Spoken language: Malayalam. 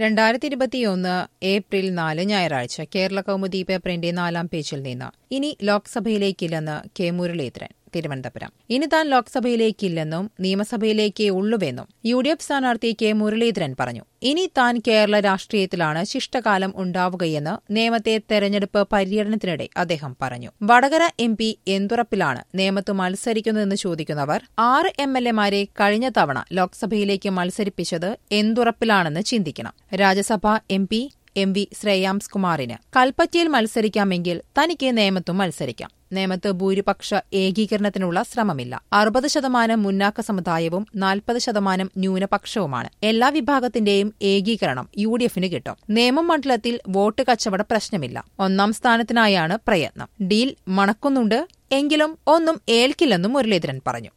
രണ്ടായിരത്തി ഇരുപത്തിയൊന്ന് ഏപ്രിൽ നാല് ഞായറാഴ്ച കേരള കൗമുദി പേപ്പറിന്റെ നാലാം പേജിൽ നിന്ന് ഇനി ലോക്സഭയിലേക്കില്ലെന്ന് കെ മുരളീധരൻ തിരുവനന്തപുരം ഇനി താൻ ലോക്സഭയിലേക്കില്ലെന്നും നിയമസഭയിലേക്കേ ഉള്ളുവെന്നും യു ഡി എഫ് സ്ഥാനാർത്ഥി കെ മുരളീധരൻ പറഞ്ഞു ഇനി താൻ കേരള രാഷ്ട്രീയത്തിലാണ് ശിഷ്ടകാലം ഉണ്ടാവുകയെന്ന് നേമത്തെ തെരഞ്ഞെടുപ്പ് പര്യടനത്തിനിടെ അദ്ദേഹം പറഞ്ഞു വടകര എം പി എന്തുറപ്പിലാണ് നേമത്ത് മത്സരിക്കുന്നതെന്ന് ചോദിക്കുന്നവർ ആറ് എം എൽ എമാരെ കഴിഞ്ഞ തവണ ലോക്സഭയിലേക്ക് മത്സരിപ്പിച്ചത് എന്തുറപ്പിലാണെന്ന് ചിന്തിക്കണം Rajya Sabha M P M V Shreyams കുമാറിന് കൽപ്പറ്റയിൽ മത്സരിക്കാമെങ്കിൽ തനിക്ക് നേമത്തും മത്സരിക്കാം നേമത്ത് ഭൂരിപക്ഷ ഏകീകരണത്തിനുള്ള ശ്രമമില്ല അറുപത് ശതമാനം മുന്നാക്ക സമുദായവും നാൽപ്പത് ശതമാനം ന്യൂനപക്ഷവുമാണ് എല്ലാ വിഭാഗത്തിന്റെയും ഏകീകരണം യു ഡി എഫിന് കിട്ടും നേമം മണ്ഡലത്തിൽ വോട്ട് കച്ചവട പ്രശ്നമില്ല ഒന്നാം സ്ഥാനത്തിനായാണ് പ്രയത്നം ഡീൽ മണക്കുന്നുണ്ട് എങ്കിലും ഒന്നും ഏൽക്കില്ലെന്നും മുരളീധരൻ പറഞ്ഞു